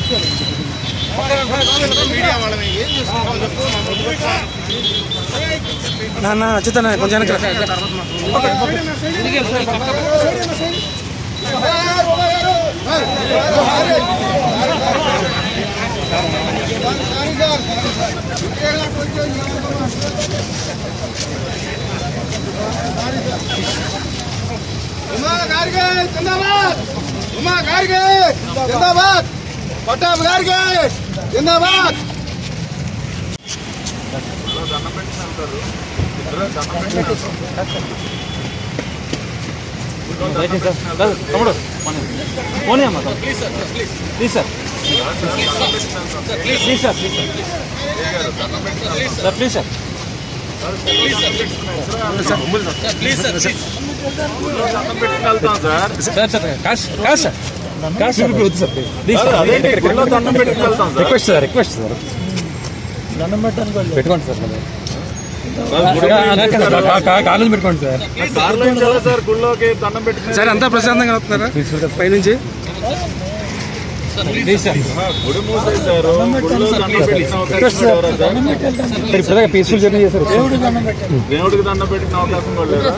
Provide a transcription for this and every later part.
Media వాళ్ళని ఏం చూసుకోవాలి చెప్పు మా ముందు నాన్న అచ్యుతన్న కొంచెం వెనక్కి రా. ఉమా గారికి జిందాబాద్ ఉమా గారికి జిందాబాద్ పట్టాభి గారికి జిందాబాద్ రైట్ సార్ కాదు, తమ్ముడు పోనీ అమ్మా please sir please sir please sir sir please sir sir sir కాదు కాదు సార్ కాదు సార్ వద్దు sir please sir request sir request sir పెట్టుకోండి సార్ మరి. కాలేజ్ పెట్టుకోండి సార్ సార్ గుళ్ళోకి దండం పెట్టుకుని సార్ అంతా ప్రశాంతంగా అవుతున్నారా పైనుంచి ప్లీజ్ సార్ గుడి మూసేశారు గుళ్ళో దండం పెట్టిన అవకాశం కూడా ఎవరా సార్? సార్ ఇప్పుడు పీస్ఫుల్ జర్నీ చేశారు దేవుడికి దండం పెట్టిన అవకాశం కూడా లేదా?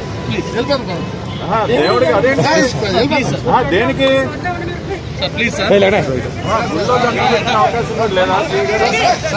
ఆహా, దేవుడికి అదేంటి ఆ, దేనికి ఏ, లేడా? ఆ, గుళ్ళో దండం పెట్టిన అవకాశం కూడా లేదా శ్రీ గారు?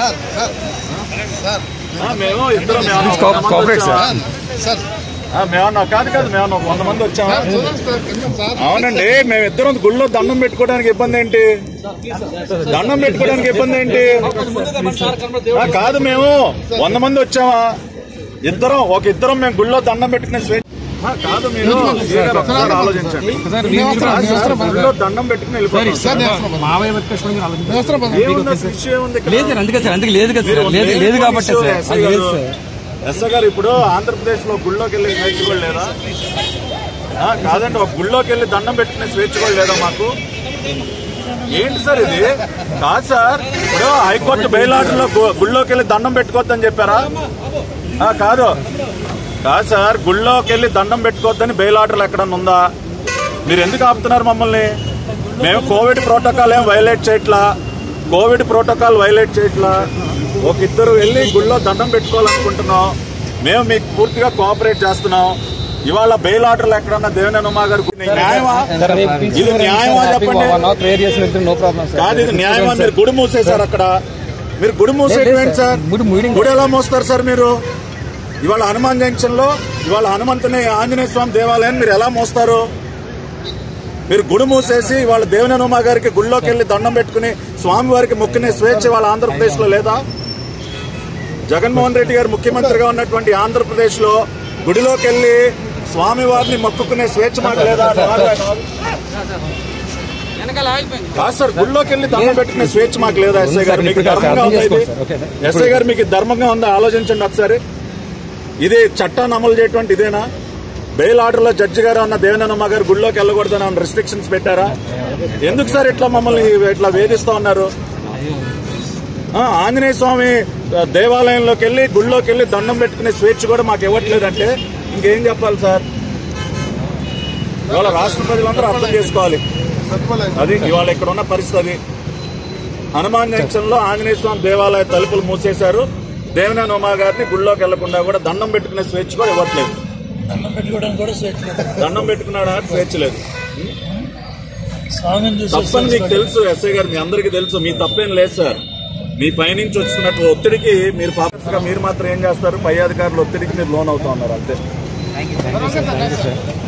ఆ, మేము ఇద్దరం మేము కో- కోఆపరేట్ సార్. మేమన్నా కాదు కాదు మేము వంద మంది వచ్చామా అవునండి మేము ఇద్దరం గుళ్ళో దండం పెట్టుకోవడానికి ఇబ్బంది ఏంటి దండం పెట్టుకోవడానికి ఇబ్బంది ఏంటి ఆ, కాదు మేము వంద మంది వచ్చామా ఇద్దరం ఒక ఇద్దరం మేము గుళ్ళో దండం పెట్టుకునే స్వేచ్ఛ ఆ, కాదు మీరు శ్రీగారు ఒకసారి ఆలోచించండి సార్ మీరు కూడా- గుళ్ళో దండం పెట్టుకుని వెళ్ళిపోతాం మావయ్య వర్క్ కష్టం మీరు ఆలోచించండి. ఏముంది అసలు ఇష్యూ ఏముంది ఇక్కడ? లేదు సార్ అందుకే సార్ అందుకే లేదు కదా సార్ లేదు లేదు కాబట్టి సార్ అది లేదు సార్ ఎస్ఐ గారు ఇప్పుడు ఆంధ్రప్రదేశ్ లో గుళ్ళోకి వెళ్ళి స్వేచ్ఛ కూడా లేదా ఆ, కాదండి ఒక గుళ్ళోకి వెళ్ళి దండం పెట్టుకునే స్వేచ్ఛ కూడా లేదా మాకు ఏంటి సార్ ఇది కాదు సార్ ఇప్పుడు హైకోర్టు బెయిల్ ఆర్డర్లో గు- గుళ్ళోకి వెళ్ళి దండం పెట్టుకోవద్దని చెప్పారా ఆ, కాదు కాదు సార్ గుళ్ళోకి వెళ్ళి దండం పెట్టుకోవద్దని బెయిల్ ఆర్డర్లు ఎక్కడన్నా ఉందా మీరు ఎందుకు ఆపుతున్నారు మమ్మల్ని మేము కోవిడ్ ప్రోటోకాల్ ఏం వైలేట్ చేయట్లా కోవిడ్ ప్రోటోకాల్ వైలేట్ చేయట్లా ఒక ఇద్దరు వెళ్ళి గుళ్ళో దండం పెట్టుకోవాలనుకుంటున్నాం మేము మీకు పూర్తిగా కోఆపరేట్ చేస్తున్నాం ఇవాళ బెయిల్ ఆర్డర్లు ఎక్కడన్నా దేవినేని ఉమా గారు న్యాయమా ఇది న్యాయమా చెప్పండి ప్రేయర్ చేసి వెళ్తే నో ప్రాబ్లం సార్ కాదు ఇది న్యాయమా మీరు గుడి మూసేశారు అక్కడ మీరు గుడి మూసేటువంటి సార్ గుడి మూయడం గుడి ఎలా మోస్తారు సార్ మీరు ఇవాళ హనుమాన్ జంక్షన్ లో ఇవాళ హనుమంతుని ఆంజనేయ స్వామి దేవాలయాన్ని మీరు ఎలా మోస్తారు మీరు గుడి మూసేసి ఇవాళ దేవననుమ గారికి గుడిలోకి వెళ్లి దండం పెట్టుకుని స్వామి వారికి మొక్కినే స్వేచ్ఛ వాళ్ళ ఆంధ్రప్రదేశ్ లో లేదా జగన్మోహన్ రెడ్డి గారు ముఖ్యమంత్రిగా ఉన్నటువంటి ఆంధ్రప్రదేశ్ లో గుడిలోకి వెళ్లి స్వామి వారిని మొక్కుకునే స్వేచ్ఛ మాకు లేదా కాదు సార్ గుడిలోకి వెళ్ళి దండం పెట్టుకునే స్వేచ్ఛ మాకు లేదా ఎస్ఐ గారు మీకు ధర్మంగా ఉందా ఇది ఎస్ఐ గారు మీకు ఇది ధర్మంగా ఉందా ఆలోచించండి ఒకసారి ఇది చట్టాన్ని అమలు చేయటువంటి ఇదేనా బెయిల్ ఆర్డర్ లో జడ్జి గారు అన్న దేవనమ్మ గారు గుడిలోకి వెళ్ళకూడదని అన్న రిస్ట్రిక్షన్స్ పెట్టారా ఎందుకు సార్ ఇట్లా మమ్మల్ని ఇట్లా వేధిస్తా ఉన్నారు ఆ, ఆంజనేయ స్వామి ఆ, దేవాలయంలోకి వెళ్ళి గుడిలోకి వెళ్ళి దండం పెట్టుకునే స్వేచ్ఛ కూడా మాకు ఇవ్వట్లేదంటే ఇంకేం చెప్పాలి సార్ ఇవాళ రాష్ట్ర ప్రజలందరూ అర్థం చేసుకోవాలి అది ఇవాళ ఇక్కడ ఉన్న పరిస్థితి అది హనుమాన్ జంక్షన్ లో ఆంజనేయ స్వామి దేవాలయ తలుపులు మూసేశారు దేవినేని ఉమా గారిని గుళ్ళోకి వెళ్లకుండా కూడా దండం పెట్టుకునే స్వేచ్ఛ కూడా ఇవ్వట్లేదు దండం పెట్టుకోవడానికి కూడా స్వేచ్ఛ లేదు. దండం పెట్టుకున్నాడా స్వేచ్ఛ లేదు స్వామిని చూసి తప్పని మీకు తెలుసు ఎస్ఐ గారు మీ అందరికీ తెలుసు మీ తప్పేం లేదు సార్ మీ పైనుంచి వచ్చినట్టు ఒత్తిడికి మీరు పాపగా మీరు మాత్రం ఏం చేస్తారు పై అధికారులు ఒత్తిడికి మీరు లోన్ అవుతా ఉన్నారు అంతే